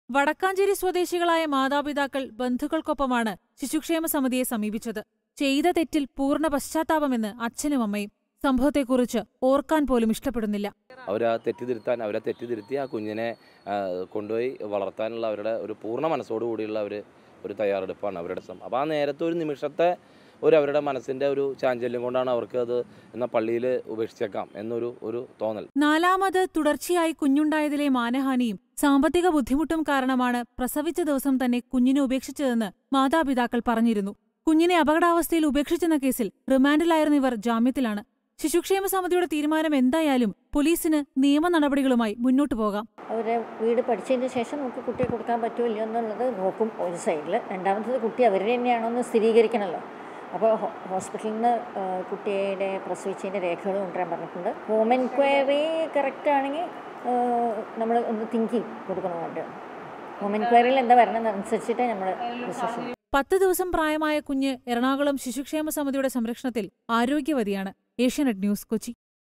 വടക്കാഞ്ചേരി സ്വദേശികളായ മാതാപിതാക്കൾ ബന്ധുക്കൾക്കൊപ്പമാണ് ശിശുക്ഷേമ സമിതിയെ സമീപിച്ചത് ചെയ്ത തെറ്റിൽ പൂർണ്ണ പശ്ചാത്താപമെന്ന് അച്ഛനും അമ്മയും സംഭവത്തെക്കുറിച്ച് ഓർക്കാൻ പോലും ഇഷ്ടപ്പെടുന്നില്ല അവരാ തെറ്റിതിരുത്താൻ അവരെ തെറ്റിതിരുത്തി ആ കുഞ്ഞിനെ ആ, കൊണ്ടുപോയി വളർത്താനുള്ള അവരുടെ ഒരു പൂർണ്ണ മനസ്സോടു കൂടിയുള്ള ഒരു ഒരു തയ്യാറെടുപ്പാണ് അവരുടെ സം അപ്പോൾ ആ നേരത്തെ ഒരു നിമിഷത്തെ ഒരു അവരുടെ മനസ്സിൻ്റെ ഒരു ചാഞ്ചല്യം കൊണ്ടാണ് അവർക്ക് അത് എന്നാൽ പള്ളിയിൽ ഉപേക്ഷിച്ചേക്കാം എന്നൊരു ഒരു തോന്നൽ നാലാമത് തുടർച്ചയായി കുഞ്ഞുണ്ടായതിലെ മാനഹാനിയും സാമ്പത്തിക ബുദ്ധിമുട്ടും കാരണമാണ് പ്രസവിച്ച ദിവസം തന്നെ കുഞ്ഞിനെ ഉപേക്ഷിച്ചതെന്ന് മാതാപിതാക്കൾ പറഞ്ഞിരുന്നു കുഞ്ഞിനെ അപകടാവസ്ഥയിൽ ഉപേക്ഷിച്ചെന്ന കേസിൽ റിമാൻഡിലായിരുന്ന ഇവർ ജാമ്യത്തിലാണ് ശിശുക്ഷേമ സമിതിയുടെ തീരുമാനം എന്തായാലും പോലീസിന് നിയമ നടപടികളുമായി മുന്നോട്ടു പോകാം അവരെ വീട് പഠിച്ചതിന് ശേഷം നമുക്ക് കുട്ടിയെ കൊടുക്കാൻ പറ്റുമോ ഇല്ലയോ എന്നുള്ളത് നോക്കും ഒരു സൈഡിൽ രണ്ടാമത്തത് കുട്ടി അവരുടെ തന്നെയാണോ എന്ന് സ്ഥിരീകരിക്കണമല്ലോ അപ്പോൾ ഹോ- ഹോസ്പിറ്റലിൽ നിന്ന് ആ, കുട്ടിയുടെ പ്രസവിച്ചതിൻ്റെ രേഖകൾ കൊണ്ടുവരാൻ പറഞ്ഞിട്ടുണ്ട് ഹോം എൻക്വയറി കറക്റ്റ് ആണെങ്കിൽ നമ്മൾ ഒന്ന് തിങ്ക് കൊടുക്കണമുണ്ട് ഹോം എൻക്വയറിയിൽ എന്താ വരണമെന്നനുസരിച്ചിട്ടേ നമ്മൾ ഡിസിഷൻ പത്ത് ദിവസം പ്രായമായ കുഞ്ഞ് എറണാകുളം ശിശുക്ഷേമ സമിതിയുടെ സംരക്ഷണത്തിൽ ആരോഗ്യവതിയാണ് ഏഷ്യാനെറ്റ് ന്യൂസ് കൊച്ചി